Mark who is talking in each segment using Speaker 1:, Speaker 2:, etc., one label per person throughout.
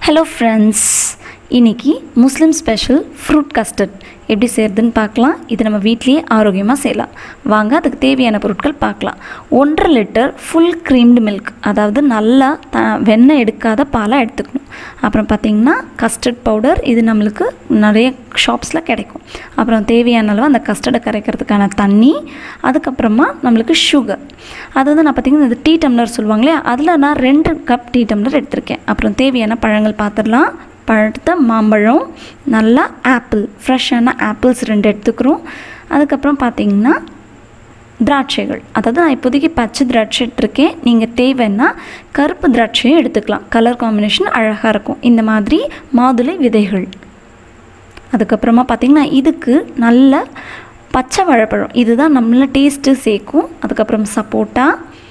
Speaker 1: hello friends இன்னைக்கு முஸ்லீம் special fruit custard எப்படி செய்கிறதுன்னு பார்க்கலாம் இது நம்ம வீட்லேயே ஆரோக்கியமாக செய்யலாம் வாங்க அதுக்கு தேவையான பொருட்கள் பார்க்கலாம் ஒன்றரை லிட்டர் ஃபுல் க்ரீம்டு மில்க் அதாவது நல்லா த வெண்ணெய் எடுக்காத பாலாக எடுத்துக்கணும் அப்புறம் பார்த்திங்கன்னா கஸ்டர்ட் பவுடர் இது நம்மளுக்கு நிறைய ஷாப்ஸில் கிடைக்கும் அப்புறம் தேவையான அளவு அந்த கஸ்டர்டை கரைக்கிறதுக்கான தண்ணி அதுக்கப்புறமா நம்மளுக்கு சுகர் அது வந்து நான் பார்த்திங்கன்னா இந்த டீ டம்ளர் சொல்லுவாங்களே அதில் நான் ரெண்டு கப் டீ டம்ளர் எடுத்திருக்கேன் அப்புறம் தேவையான பழங்கள் பார்த்துடலாம் பழுத்த மாம்பழம் நல்லா ஆப்பிள் ஃப்ரெஷ்ஷான ஆப்பிள்ஸ் ரெண்டு எடுத்துக்கிறோம் அதுக்கப்புறம் பார்த்திங்கன்னா திராட்சைகள் அதாவது நான் இப்போதைக்கு பச்சை திராட்சை எடுத்திருக்கேன் நீங்கள் தேவைன்னா கருப்பு திராட்சையும் எடுத்துக்கலாம் கலர் காம்பினேஷன் அழகாக இருக்கும் இந்த மாதிரி மாதுளை விதைகள் அதுக்கப்புறமா பார்த்திங்கன்னா இதுக்கு நல்ல பச்சை வாழைப்பழம் இதுதான் நம்மள டேஸ்ட்டு சேர்க்கும் அதுக்கப்புறம் சப்போட்டா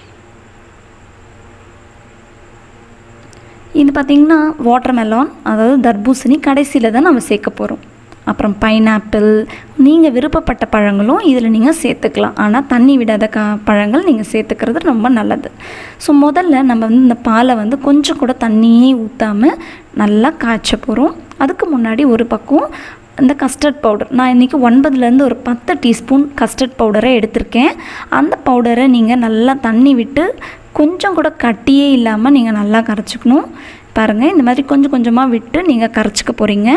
Speaker 1: இது பார்த்திங்கன்னா வாட்டர்மெலான் அதாவது தர்பூசணி கடைசியில் தான் நம்ம சேர்க்க போகிறோம் அப்புறம் பைனாப்பிள் நீங்கள் விருப்பப்பட்ட பழங்களும் இதில் நீங்கள் சேர்த்துக்கலாம் ஆனால் தண்ணி விடாத க பழங்கள் நீங்கள் சேர்த்துக்கிறது ரொம்ப நல்லது ஸோ முதல்ல நம்ம வந்து இந்த பாலை வந்து கொஞ்சம் கூட தண்ணியே ஊற்றாமல் நல்லா காய்ச்ச போகிறோம் அதுக்கு முன்னாடி ஒரு பக்கம் இந்த கஸ்டர்ட் பவுடர் நான் இன்றைக்கி ஒன்பதுலேருந்து ஒரு பத்து டீஸ்பூன் கஸ்டர்ட் பவுடரை எடுத்திருக்கேன் அந்த பவுடரை நீங்கள் நல்லா தண்ணி விட்டு கொஞ்சம் கூட கட்டியே இல்லாமல் நீங்கள் நல்லா கரைச்சிக்கணும் பாருங்கள் இந்த மாதிரி கொஞ்சம் கொஞ்சமாக விட்டு நீங்கள் கரைச்சிக்க போகிறீங்க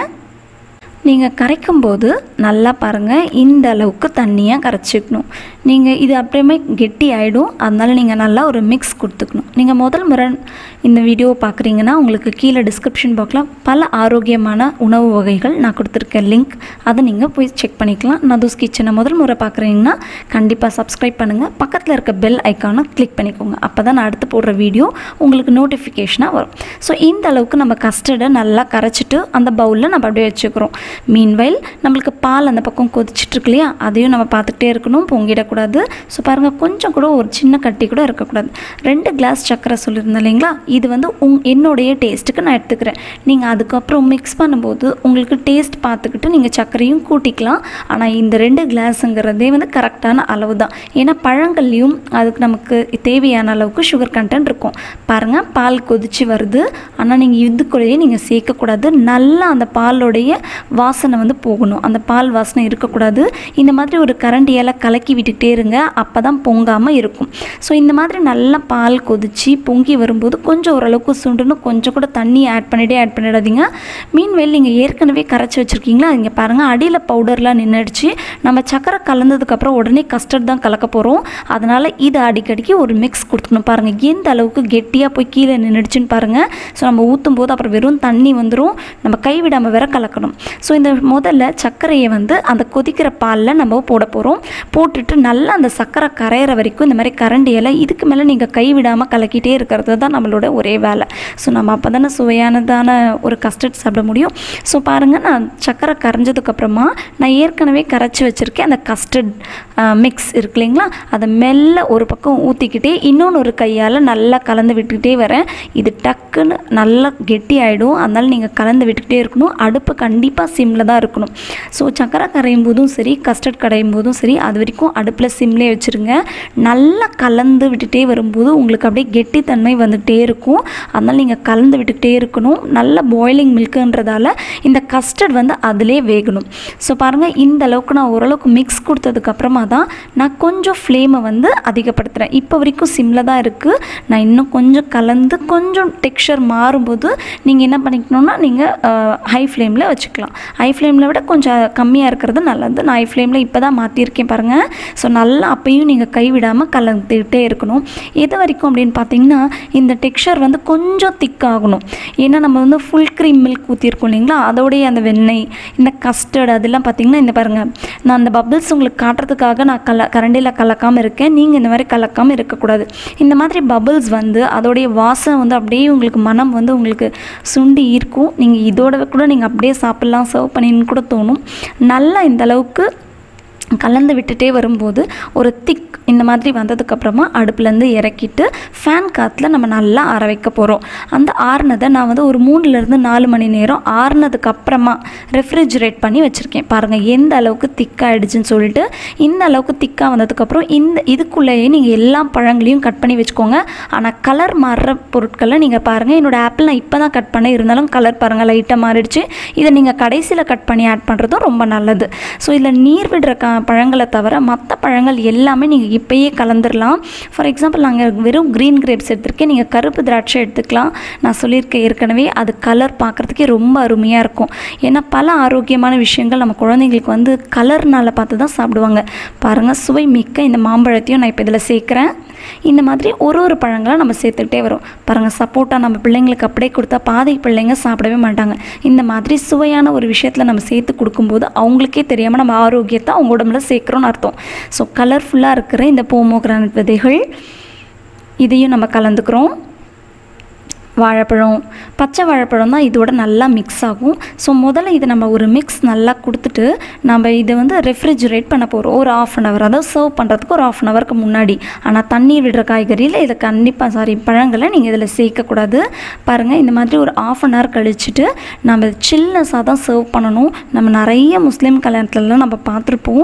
Speaker 1: நீங்கள் கரைக்கும்போது நல்லா பாருங்கள் இந்த அளவுக்கு தண்ணியாக கரைச்சிக்கணும் நீங்கள் இது அப்படியுமே கெட்டி ஆகிடும் அதனால் நீங்கள் நல்லா ஒரு மிக்ஸ் கொடுத்துக்கணும் நீங்கள் முதல் முறை இந்த வீடியோ பார்க்குறீங்கன்னா உங்களுக்கு கீழே டிஸ்கிரிப்ஷன் பாக்ஸில் பல ஆரோக்கியமான உணவு வகைகள் நான் கொடுத்துருக்கேன் லிங்க் அதை நீங்கள் போய் செக் பண்ணிக்கலாம் நதூஸ் கிச்சனை முதல் முறை பார்க்குறீங்கன்னா கண்டிப்பாக சப்ஸ்கிரைப் பண்ணுங்கள் பக்கத்தில் இருக்க பெல் ஐக்கானை கிளிக் பண்ணிக்கோங்க அப்போ தான் நான் அடுத்து போடுற வீடியோ உங்களுக்கு நோட்டிஃபிகேஷனாக வரும் ஸோ இந்த அளவுக்கு நம்ம கஸ்டர்டை நல்லா கரைச்சிட்டு அந்த பவுலில் நம்ம அப்படியே வச்சுக்கிறோம் மீன்வைல் நம்மளுக்கு பால் அந்த பக்கம் கொதிச்சிட்ருக்கு இல்லையா அதையும் நம்ம பார்த்துக்கிட்டே இருக்கணும் பொங்கிடக்கூடாது ஸோ பாருங்கள் கொஞ்சம் கூட ஒரு சின்ன கட்டி கூட இருக்கக்கூடாது ரெண்டு கிளாஸ் சர்க்கரை சொல்லியிருந்தேன் இல்லைங்களா இது வந்து உங் என்னுடைய டேஸ்ட்டுக்கு நான் எடுத்துக்கிறேன் நீங்கள் அதுக்கப்புறம் மிக்ஸ் பண்ணும்போது உங்களுக்கு டேஸ்ட் பார்த்துக்கிட்டு நீங்கள் சர்க்கரையும் கூட்டிக்கலாம் ஆனால் இந்த ரெண்டு கிளாஸுங்கிறதே வந்து கரெக்டான அளவு தான் ஏன்னா பழங்கள்லையும் அதுக்கு நமக்கு தேவையான அளவுக்கு சுகர் கண்டென்ட் இருக்கும் பாருங்கள் பால் கொதிச்சு வருது ஆனால் நீங்கள் இதுக்குள்ளேயே நீங்கள் சேர்க்கக்கூடாது நல்லா அந்த பாலோடைய வாசனை வந்து போகணும் அந்த பால் வாசனை இருக்கக்கூடாது இந்த மாதிரி ஒரு கரண்டியால் கலக்கி விட்டுக்கிட்டே இருங்க அப்போ தான் பொங்காமல் இருக்கும் ஸோ இந்த மாதிரி நல்லா பால் கொதிச்சு பொங்கி வரும்போது கொஞ்சம் ஓரளவுக்கு சுண்டுன்னு கொஞ்சம் கூட தண்ணி ஆட் பண்ணிகிட்டே ஆட் பண்ணிடாதீங்க மீன்வேல் நீங்கள் ஏற்கனவே கரைச்சி வச்சுருக்கீங்களா இங்கே பாருங்கள் அடியில் பவுடர்லாம் நின்றுடுச்சு நம்ம சக்கரை கலந்ததுக்கப்புறம் உடனே கஸ்டர்ட் தான் கலக்க போகிறோம் அதனால் இது அடிக்கடிக்கு ஒரு மிக்ஸ் கொடுத்துக்கணும் பாருங்கள் எந்த அளவுக்கு கெட்டியாக போய் கீழே நின்றுடுச்சுன்னு பாருங்கள் ஸோ நம்ம ஊற்றும் போது அப்புறம் வெறும் தண்ணி வந்துடும் நம்ம கைவிடாமல் வேற கலக்கணும் ஸோ இந்த முதல்ல சர்க்கரையை வந்து அந்த கொதிக்கிற பாலில் நம்ம போட போகிறோம் போட்டுட்டு நல்லா அந்த சர்க்கரை கரையிற வரைக்கும் இந்த மாதிரி கரண்டியில் இதுக்கு மேலே நீங்கள் கைவிடாமல் கலக்கிட்டே இருக்கிறது தான் நம்மளோட ஒரே வேலை ஸோ நம்ம அப்போ தானே சுவையானதான ஒரு கஸ்டர்ட் சாப்பிட முடியும் ஸோ பாருங்கள் நான் சர்க்கரை கரைஞ்சதுக்கப்புறமா நான் ஏற்கனவே கரைச்சி வச்சுருக்கேன் அந்த கஸ்டர்ட் மிக்ஸ் இருக்கு இல்லைங்களா அதை மெல்ல ஒரு பக்கம் ஊற்றிக்கிட்டே இன்னொன்று ஒரு கையால் நல்லா கலந்து விட்டுக்கிட்டே வரேன் இது டக்குன்னு நல்லா கெட்டி ஆகிடும் அதனால் நீங்கள் கலந்து விட்டுக்கிட்டே இருக்கணும் அடுப்பு கண்டிப்பாக சிம்மில் தான் இருக்கணும் ஸோ சக்கரை கரையும் போதும் சரி கஸ்டர்ட் கரையும் போதும் சரி அது வரைக்கும் அடுப்பில் சிம்லேயே வச்சுருங்க நல்லா கலந்து விட்டுட்டே வரும்போது உங்களுக்கு அப்படியே கெட்டித்தன்மை வந்துகிட்டே இருக்கும் அதனால் நீங்கள் கலந்து விட்டுக்கிட்டே இருக்கணும் நல்ல பாய்லிங் மில்க்குன்றதால இந்த கஸ்டர்ட் வந்து அதிலே வேகணும் ஸோ பாருங்கள் இந்த அளவுக்கு நான் ஓரளவுக்கு மிக்ஸ் கொடுத்ததுக்கப்புறமா தான் நான் கொஞ்சம் ஃப்ளேமை வந்து அதிகப்படுத்துகிறேன் இப்போ வரைக்கும் சிம்மில் தான் இருக்குது நான் இன்னும் கொஞ்சம் கலந்து கொஞ்சம் டெக்ஸ்சர் மாறும்போது நீங்கள் என்ன பண்ணிக்கணும்னா நீங்கள் ஹை ஃப்ளேமில் வச்சுக்கலாம் ஹை ஃப்ளேமில் விட கொஞ்சம் கம்மியாக இருக்கிறது நல்லது நான் ஹை ஃப்ளேமில் இப்போ தான் மாற்றிருக்கேன் பாருங்கள் ஸோ நல்லா அப்பையும் நீங்கள் கைவிடாமல் கலந்துக்கிட்டே இருக்கணும் எது வரைக்கும் அப்படின்னு பார்த்தீங்கன்னா இந்த டெக்ஸ்சர் வந்து கொஞ்சம் திக்காகணும் ஏன்னா நம்ம வந்து ஃபுல் க்ரீம் மில்க் ஊற்றிருக்கோம் இல்லைங்களா அதோடைய அந்த வெண்ணெய் இந்த கஸ்டர்ட் அதெல்லாம் பார்த்தீங்கன்னா இந்த பாருங்கள் நான் அந்த பபிள்ஸ் உங்களுக்கு காட்டுறதுக்காக நான் கல கரண்டியில் கலக்காமல் இருக்கேன் நீங்கள் இந்த மாதிரி கலக்காமல் இருக்கக்கூடாது இந்த மாதிரி பபிள்ஸ் வந்து அதோடைய வாசம் வந்து அப்படியே உங்களுக்கு மனம் வந்து உங்களுக்கு சுண்டி இருக்கும் நீங்கள் இதோட கூட நீங்கள் அப்படியே சாப்பிட்லாம் சர்வ் பண்ணின்னு கூட தோணும் நல்லா இந்த அளவுக்கு கலந்து விட்டுட்டே வரும்போது ஒரு திக் இந்த மாதிரி வந்ததுக்கப்புறமா அடுப்புலேருந்து இறக்கிட்டு ஃபேன் காற்றுல நம்ம நல்லா ஆற வைக்க போகிறோம் அந்த ஆறுனதை நான் வந்து ஒரு மூணுலேருந்து நாலு மணி நேரம் ஆறுனதுக்கு அப்புறமா ரெஃப்ரிஜரேட் பண்ணி வச்சுருக்கேன் பாருங்கள் எந்த அளவுக்கு திக்காகிடுச்சுன்னு சொல்லிட்டு இந்த அளவுக்கு திக்காக வந்ததுக்கப்புறம் இந்த இதுக்குள்ளேயே நீங்கள் எல்லா பழங்களையும் கட் பண்ணி வச்சுக்கோங்க ஆனால் கலர் மாறுற பொருட்களை நீங்கள் பாருங்கள் என்னோடய ஆப்பிள் நான் இப்போ தான் கட் பண்ணேன் இருந்தாலும் கலர் பாருங்கள் லைட்டாக மாறிடுச்சு இதை நீங்கள் கடைசியில் கட் பண்ணி ஆட் பண்ணுறதும் ரொம்ப நல்லது ஸோ இதில் நீர் விடுற க பழங்களை தவிர மற்ற பழங்கள் எல்லாமே நீங்கள் இப்போயே கலந்துடலாம் ஃபார் எக்ஸாம்பிள் நாங்கள் வெறும் க்ரீன் கிரேப்ஸ் எடுத்திருக்கேன் நீங்கள் கருப்பு திராட்சை எடுத்துக்கலாம் நான் சொல்லியிருக்கேன் ஏற்கனவே அது கலர் பார்க்குறதுக்கே ரொம்ப அருமையாக இருக்கும் ஏன்னா பல ஆரோக்கியமான விஷயங்கள் நம்ம குழந்தைங்களுக்கு வந்து கலர்னால் பார்த்து தான் சாப்பிடுவாங்க பாருங்கள் சுவை மிக்க இந்த மாம்பழத்தையும் நான் இப்போ இதில் சேர்க்குறேன் இந்த மாதிரி ஒரு ஒரு பழங்களை நம்ம சேர்த்துக்கிட்டே வரோம் பாருங்கள் சப்போட்டா நம்ம பிள்ளைங்களுக்கு அப்படியே கொடுத்தா பாதி பிள்ளைங்க சாப்பிடவே மாட்டாங்க இந்த மாதிரி சுவையான ஒரு விஷயத்தில் நம்ம சேர்த்து கொடுக்கும்போது அவங்களுக்கே தெரியாமல் நம்ம ஆரோக்கியத்தை அவங்க உடம்புல சேர்க்குறோன்னு அர்த்தம் ஸோ கலர்ஃபுல்லாக இருக்கிற இந்த போமோகிரானட் விதைகள் இதையும் நம்ம கலந்துக்கிறோம் வாழைப்பழம் பச்சை வாழைப்பழம் தான் இதோட நல்லா மிக்ஸ் ஆகும் ஸோ முதல்ல இதை நம்ம ஒரு மிக்ஸ் நல்லா கொடுத்துட்டு நம்ம இதை வந்து ரெஃப்ரிஜரேட் பண்ண போகிறோம் ஒரு ஆஃப் அன் ஹவர் அதாவது சர்வ் பண்ணுறதுக்கு ஒரு ஆஃப் அன் ஹவருக்கு முன்னாடி ஆனால் தண்ணீர் விடுற காய்கறியில் இதை கண்டிப்பாக சாரி பழங்களை நீங்கள் இதில் சேர்க்கக்கூடாது பாருங்கள் இந்த மாதிரி ஒரு ஆஃப் அன் ஹவர் கழிச்சுட்டு நம்ம சில்னஸாக தான் சர்வ் பண்ணணும் நம்ம நிறைய முஸ்லீம் கல்யாணத்துலலாம் நம்ம பார்த்துருப்போம்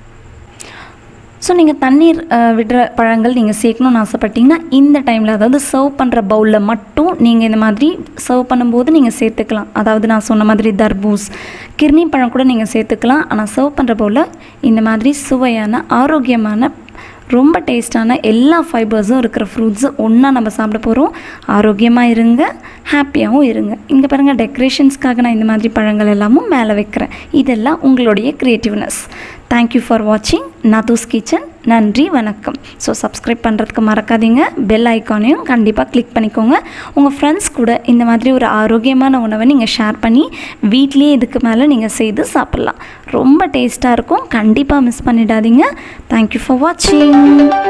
Speaker 1: ஸோ நீங்கள் தண்ணீர் அஹ், விடுற பழங்கள் நீங்கள் சேர்க்கணும்னு ஆசைப்பட்டீங்கன்னா இந்த டைமில் அதாவது சர்வ் பண்ணுற பவுலில் மட்டும் நீங்கள் இந்த மாதிரி சர்வ் பண்ணும்போது நீங்கள் சேர்த்துக்கலாம் அதாவது நான் சொன்ன மாதிரி தர்பூஸ் கிர்னி பழம் கூட நீங்கள் சேர்த்துக்கலாம் ஆனால் சர்வ் பண்ணுற பவுலில் இந்த மாதிரி சுவையான ஆரோக்கியமான ரொம்ப டேஸ்டான எல்லா ஃபைபர்ஸும் இருக்கிற ஃப்ரூட்ஸு ஒன்றா நம்ம சாப்பிட போகிறோம் ஆரோக்கியமாக இருங்க ஹாப்பியாகவும் இருங்க இங்கே பாருங்கள் டெக்கரேஷன்ஸ்க்காக நான் இந்த மாதிரி பழங்கள் எல்லாமும் மேலே வைக்கிறேன் இதெல்லாம் உங்களுடைய க்ரியேட்டிவ்னஸ் தேங்க்யூ ஃபார் வாட்சிங் நதூஸ் கிச்சன் நன்றி வணக்கம் ஸோ சப்ஸ்கிரைப் பண்ணுறதுக்கு மறக்காதீங்க பெல் ஐக்கானையும் கண்டிப்பாக கிளிக் பண்ணிக்கோங்க உங்கள் ஃப்ரெண்ட்ஸ் கூட இந்த மாதிரி ஒரு ஆரோக்கியமான உணவை நீங்கள் ஷேர் பண்ணி வீட்லேயே இதுக்கு மேலே நீங்கள் செய்து சாப்பிட்லாம் ரொம்ப டேஸ்ட்டாக இருக்கும் கண்டிப்பாக மிஸ் பண்ணிடாதீங்க தேங்க்யூ ஃபார் வாட்சிங்